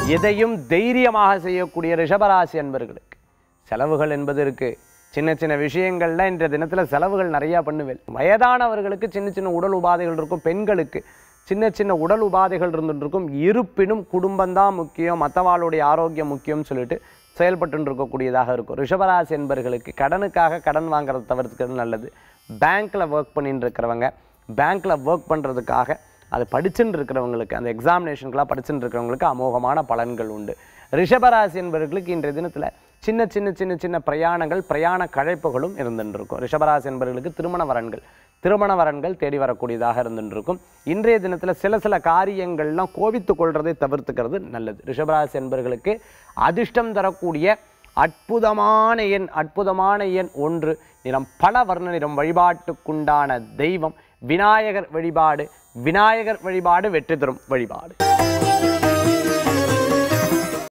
எதையும் தைரியமாக செய்யக்கூடிய ரிஷபராசி அன்பர்களுக்கு செலவுகள் என்பது இருக்கு சின்ன சின்ன விஷயங்கள்ல இன்றைய தினத்துல செலவுகள் நிறைய பண்ணுவேன் வயதானவர்களுக்கு சின்ன சின்ன உடல் உபாதைகள் இருக்கும் பெண்களுக்கு சின்ன சின்ன உடல் உபாதைகள் இருந்துட்டு இருக்கும் இருப்பினும் குடும்பம்தான் முக்கியம் மற்றவாளுடைய ஆரோக்கியம் முக்கியம்னு சொல்லிட்டு செயல்பட்டு இருக்கக்கூடியதாக இருக்கும் ரிஷபராசி என்பர்களுக்கு கடனுக்காக கடன் வாங்குறத தவிர்த்துக்கிறது நல்லது பேங்க்ல ஒர்க் பண்ணிட்டு இருக்கிறவங்க பேங்க்ல ஒர்க் பண்றதுக்காக அது படிச்சுட்டு இருக்கிறவங்களுக்கு அந்த எக்ஸாமினேஷனுக்கெல்லாம் படிச்சுட்டு இருக்கிறவங்களுக்கு அமோகமான பலன்கள் உண்டு ரிஷபராசி என்பவர்களுக்கு இன்றைய தினத்தில் சின்ன சின்ன சின்ன சின்ன பிரயாணங்கள் பிரயாண கழைப்புகளும் இருந்துட்டு இருக்கும் ரிஷபராசி என்பவர்களுக்கு திருமண வரன்கள் திருமண வரன்கள் தேடி வரக்கூடியதாக இருந்துட்டு இருக்கும் இன்றைய தினத்தில் சில சில காரியங்கள்லாம் கோபித்து கொள்றதை தவிர்த்துக்கிறது நல்லது ரிஷபராசி என்பவர்களுக்கு அதிர்ஷ்டம் தரக்கூடிய அற்புதமான எண் அற்புதமான எண் ஒன்று நிறம் பல வர்ண நிறம் வழிபாட்டுக்குண்டான தெய்வம் விநாயகர் வழிபாடு விநாயகர் வழிபாடு வெற்றி தரும் வழிபாடு